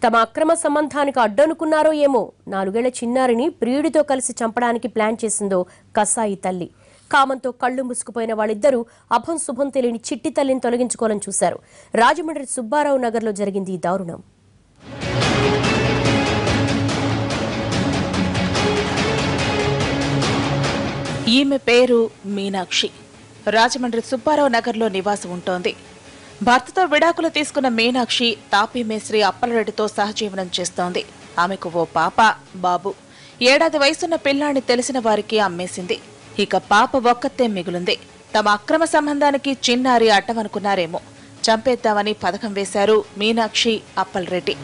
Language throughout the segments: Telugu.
తమ అక్రమ సంబంధానికి అడ్డనుకున్నారో ఏమో నాలుగేళ్ల చిన్నారిని ప్రియుడితో కలిసి చంపడానికి ప్లాన్ చేసిందో కసాయి తల్లి కామంతో కళ్ళు మూసుకుపోయిన వాళ్ళిద్దరూ అభం శుభం తెలియని చిట్టి తల్లిని తొలగించుకోవాలని చూశారు రాజమండ్రి సుబ్బారావు నగర్లో జరిగింది ఈ దారుణం ఈమె పేరు మీనాక్షి రాజమండ్రి సుబ్బారావు నగర్లో నివాసం ఉంటోంది భర్తతో విడాకులు తీసుకున్న మీనాక్షి తాపీ మేస్త్రి అప్పలరెడ్డితో సహజీవనం చేస్తోంది ఆమెకు ఓ పాప బాబు ఏడాది వయసున్న పిల్లాన్ని తెలిసిన వారికి అమ్మేసింది ఇక పాప ఒక్కతే మిగులుంది తమ అక్రమ సంబంధానికి చిన్నారి అడ్డమనుకున్నారేమో చంపేద్దామని పథకం వేశారు మీనాక్షి అప్పలరెడ్డి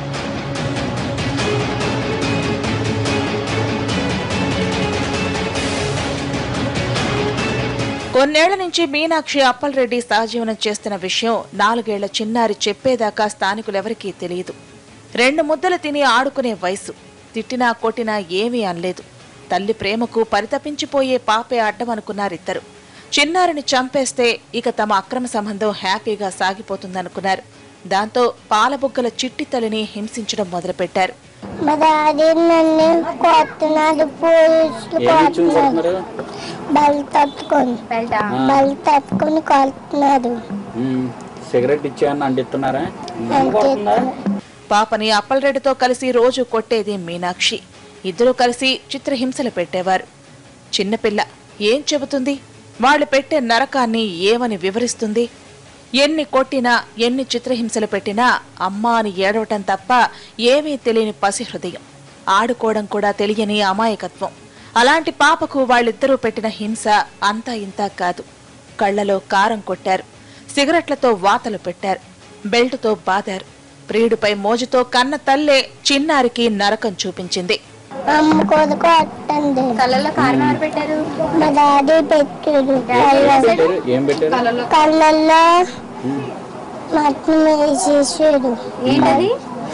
కొన్నేళ్ల నుంచి మీనాక్షి అప్పలరెడ్డి సహజీవనం చేస్తున్న విషయం నాలుగేళ్ల చిన్నారి చెప్పేదాకా స్థానికులెవరికీ తెలియదు రెండు ముద్దలు తిని ఆడుకునే వయసు తిట్టినా కొట్టినా ఏమీ అనలేదు తల్లి ప్రేమకు పరితపించిపోయే పాపే అడ్డమనుకున్నారిద్దరు చిన్నారిని చంపేస్తే ఇక తమ అక్రమ సంబంధం హ్యాపీగా సాగిపోతుందనుకున్నారు దాంతో పాలబుగ్గల చిట్టి తల్లిని హింసించడం మొదలుపెట్టారు మా డాడీ నన్ను కొడుతున్నాడు పోలీసులు కొడుతున్నారు బలి తట్టుకొని బలి తట్టుకొని కొడుతున్నారు మ్మ్. సిగరెట్ ఇచ్చాయని అంటిస్తున్నారా అంతే పాపని అప్పలరెడ్డితో కలిసి రోజు కొట్టేది మీనాక్షి ఇద్దరూ కలిసి చిత్రహింసలు పెట్టేవారు చిన్నపిల్ల ఏం చెబుతుంది వాళ్ళు పెట్టే నరకాన్ని ఏమని వివరిస్తుంది ఎన్ని కొట్టినా ఎన్ని చిత్రహింసలు పెట్టినా అమ్మా అని ఏడవటం తప్ప ఏమీ తెలియని పసి హృదయం ఆడుకోవడం కూడా తెలియని అమాయకత్వం అలాంటి పాపకు వాళ్ళిద్దరూ పెట్టిన హింస అంతా ఇంతా కాదు కళ్ళలో కారం కొట్టారు సిగరెట్లతో వాతలు పెట్టారు బెల్టుతో బాదారు ప్రియుడిపై మోజుతో కన్న తల్లే చిన్నారికి నరకం చూపించింది అమ్మ కొడు కొట్టండి కళ్ళల్లో కారం ఎవరు పెట్టారు మా డాడీ పెట్టాడు పెట్టారు? ఏం పెట్టారు కళ్ళల్లో మట్టిని వేసేసాడు ఏంటది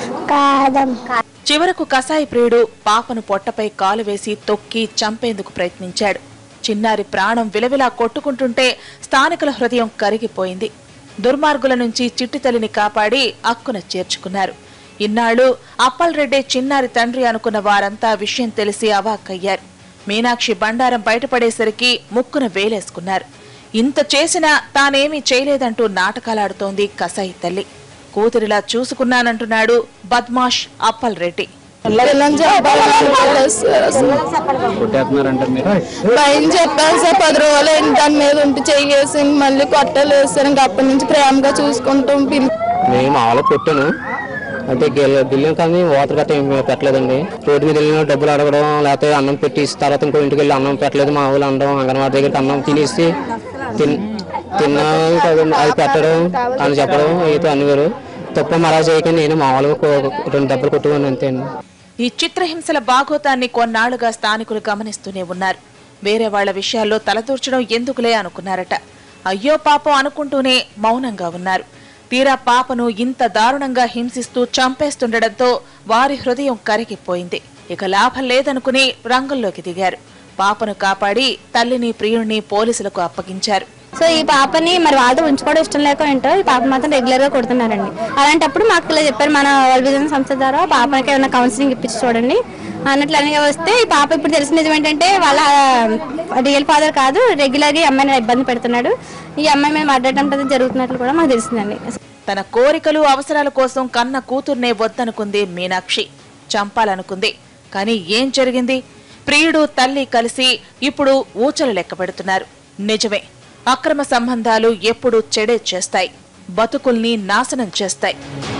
కాదం చివరకు కసాయి ప్రియుడు పాపను పొట్టపై కాలు వేసి తొక్కి చంపేందుకు ప్రయత్నించాడు చిన్నారి ప్రాణం విలవిలా కొట్టుకుంటుంటే స్థానికుల హృదయం కరిగిపోయింది దుర్మార్గుల నుంచి చిట్టితల్లిని కాపాడి అక్కున చేర్చుకున్నారు ఇన్నాళ్ళు అప్పల్రెడ్డే చిన్నారి తండ్రి అనుకున్న వారంతా విషయం తెలిసి అవాక్కయ్యారు మీనాక్షి బండారం బయటపడేసరికి ముక్కున వేలేసుకున్నారు ఇంత చేసినా తానేమీ చేయలేదంటూ నాటకాలాడుతోంది కసాయి తల్లి కూతురిలా చూసుకున్నానంటున్నాడు బద్మాష్ అప్పల్ రెడ్డి పిల్లల్ని చెప్పాలని వదిలేస్తారు అసలు. కొట్టేస్తున్నారంట మీరు భయం చెప్పాను సార్ పది రోజులు అయింది దాని మీద ఉండి చెయ్యేసి మళ్ళీ కొట్టలు వేస్తారు ఇంకా అప్పటి నుంచి ప్రేమగా చూసుకుంటాం పిల్ల నేను మామూలుగా కొట్టాను అంటే గెల- బిల్లం కానీ వాటర్ గట్రా ఏం పెట్టలేదండి రోడ్డు మీద వెళ్ళిన డబ్బులు అడగడం లేకపోతే అన్నం పెట్టి తర్వాత ఇంకో ఇంటికి వెళ్ళి అన్నం పెట్టలేదు మా ఊళ్ళు అనడం అంగన్వాడి దగ్గరికి అన్నం తినేసి తిన్ తిన్నా కదండి, అది పెట్టడం అని చెప్పడం అయితే అన్ని వేరు తప్ప మరా చేయకుండా నేను మామూలుగా కో- రెండు డబ్బులు కొట్టుకున్నాను అంతే అండి ఈ చిత్రహింసల బాగోతాన్ని కొన్నాళ్లుగా స్థానికులు గమనిస్తూనే ఉన్నారు వేరే వాళ్ల విషయాల్లో తలదూర్చడం ఎందుకులే అనుకున్నారట అయ్యో పాపం అనుకుంటూనే మౌనంగా ఉన్నారు తీరా పాపను ఇంత దారుణంగా హింసిస్తూ చంపేస్తుండటంతో వారి హృదయం కరిగిపోయింది ఇక లాభం లేదనుకుని రంగంలోకి దిగారు పాపను కాపాడి తల్లిని ప్రియుణ్ణి పోలీసులకు అప్పగించారు సో ఈ పాపని మరి వాళ్ళతో ఉంచుకోవడం ఇష్టం లేక ఏంటో ఈ పాప మాత్రం రెగ్యులర్ గా కొడుతున్నారండి అలాంటప్పుడు మాకు ఇలా చెప్పారు మన వరల్డ్ విజన్ సంస్థ ద్వారా పాపకి ఏమైనా కౌన్సిలింగ్ ఇప్పించి చూడండి అన్నట్లు అని వస్తే ఈ పాప ఇప్పుడు తెలిసిన నిజం ఏంటంటే వాళ్ళ రియల్ ఫాదర్ కాదు రెగ్యులర్ గా ఈ అమ్మాయిని ఇబ్బంది పెడుతున్నాడు ఈ అమ్మాయి మీద మర్డర్ జరుగుతున్నట్లు కూడా మాకు తెలిసిందండి తన కోరికలు అవసరాల కోసం కన్న కూతుర్నే వద్దనుకుంది మీనాక్షి చంపాలనుకుంది కానీ ఏం జరిగింది ప్రియుడు తల్లి కలిసి ఇప్పుడు ఊచలు లెక్క పెడుతున్నారు నిజమే అక్రమ సంబంధాలు ఎప్పుడూ చెడే చేస్తాయి బతుకుల్ని నాశనం చేస్తాయి